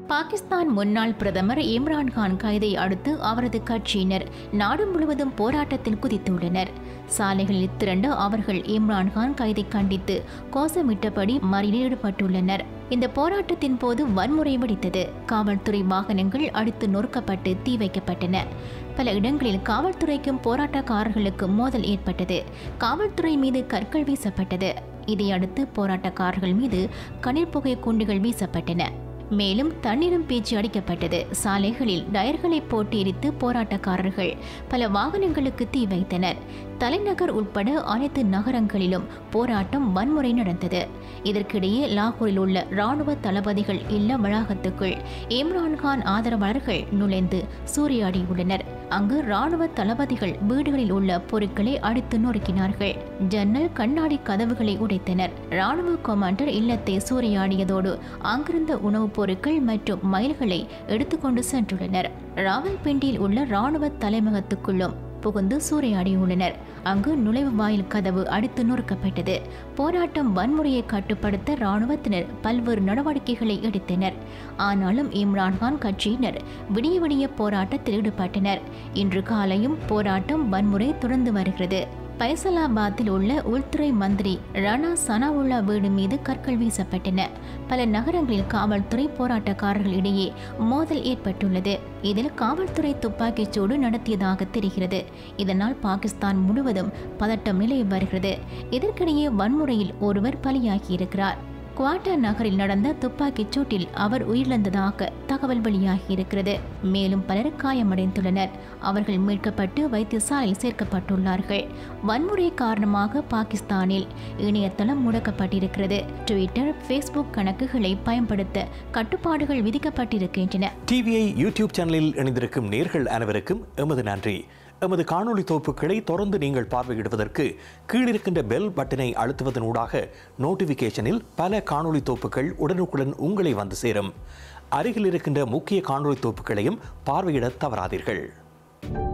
பாகிஸ்தான் முன்னாள் பிரதமர் இம்ரான்கான் கைதை அடுத்து அவரது கட்சியினர் நாடு முழுவதும் போராட்டத்தில் குதித்துள்ளனர் சாலைகளில் திரண்டு அவர்கள் இம்ரான்கான் கைதை கண்டித்து கோஷமிட்டபடி மறியலில் ஈடுபட்டுள்ளனர் இந்த போராட்டத்தின் போது வன்முறை வெடித்தது காவல்துறை வாகனங்கள் அடித்து நொறுக்கப்பட்டு தீ வைக்கப்பட்டன பல இடங்களில் காவல்துறைக்கும் போராட்டக்காரர்களுக்கும் மோதல் ஏற்பட்டது காவல்துறை மீது கற்கள் வீசப்பட்டது இதையடுத்து போராட்டக்காரர்கள் மீது கண்ணீர் புகை குண்டுகள் வீசப்பட்டன மேலும் தண்ணீரும் பேச்சு அடிக்கப்பட்டது சாலைகளில் டயர்களை போட்டு எரித்து போராட்டக்காரர்கள் பல வாகனங்களுக்கு தீ வைத்தனர் தலைநகர் உட்பட அனைத்து நகரங்களிலும் போராட்டம் வன்முறை நடந்தது இதற்கிடையே லாகூரில் உள்ள ராணுவ தளபதிகள் இல்ல வளாகத்துக்குள் இம்ரான்கான் ஆதரவாளர்கள் நுழைந்து சூறையாடியுள்ளனர் அங்கு ராணுவ தளபதிகள் வீடுகளில் உள்ள பொருட்களை அடித்து நொறுக்கினார்கள் ஜன்னல் கண்ணாடி கதவுகளை உடைத்தனர் ராணுவ கமாண்டர் இல்லத்தை சூறையாடியதோடு அங்கிருந்த உணவுப் பொருட்கள் மற்றும் மயில்களை எடுத்துக்கொண்டு சென்றுள்ளனர் ராவல்பிண்டியில் உள்ள ராணுவ தலைமையகத்துக்குள்ளும் புகுந்து சூறையாடியுள்ளனர் அங்கு நுழைவு வாயில் கதவு அடித்து நொறுக்கப்பட்டது போராட்டம் வன்முறையை கட்டுப்படுத்த இராணுவத்தினர் பல்வேறு நடவடிக்கைகளை எடுத்தனர் ஆனாலும் இம்ரான்கான் கட்சியினர் விடிய விடிய போராட்டத்தில் ஈடுபட்டனர் இன்று காலையும் போராட்டம் வன்முறை தொடர்ந்து வருகிறது பைசலாபாத்தில் உள்ள உள்துறை மந்திரி ராணா சனாவுல்லா வீடு மீது கற்கள் வீசப்பட்டன பல நகரங்களில் காவல்துறை போராட்டக்காரர்கள் இடையே மோதல் ஏற்பட்டுள்ளது இதில் காவல்துறை துப்பாக்கிச் சூடு நடத்தியதாக தெரிகிறது இதனால் பாகிஸ்தான் முழுவதும் பதட்டம் நிலவி வருகிறது இதற்கிடையே வன்முறையில் ஒருவர் பலியாகியிருக்கிறார் குவாட்டா நகரில் நடந்த துப்பாக்கிச் சூட்டில் அவர் உயிரிழந்ததாக தகவல் வெளியாகியிருக்கிறது மேலும் பலர் காயமடைந்துள்ளனர் அவர்கள் மீட்கப்பட்டு வைத்தியசாலையில் சேர்க்கப்பட்டுள்ளார்கள் வன்முறை காரணமாக பாகிஸ்தானில் இணையதளம் முடக்கப்பட்டிருக்கிறது ட்விட்டர் ஃபேஸ்புக் கணக்குகளை பயன்படுத்த கட்டுப்பாடுகள் விதிக்கப்பட்டிருக்கின்றன டிவிஐ யூடியூப் சேனலில் இணைந்திருக்கும் நேர்கள் அனைவருக்கும் எமது நன்றி எமது காணொளி தொகுப்புகளை தொடர்ந்து நீங்கள் பார்வையிடுவதற்கு கீழிருக்கின்ற பெல் பட்டனை அழுத்துவதன் ஊடாக நோட்டிஃபிகேஷனில் பல காணொளி தொகுப்புகள் உடனுக்குடன் உங்களை வந்து சேரும் அருகில் இருக்கின்ற முக்கிய காணொளி தொகுப்புகளையும் பார்வையிட தவறாதீர்கள்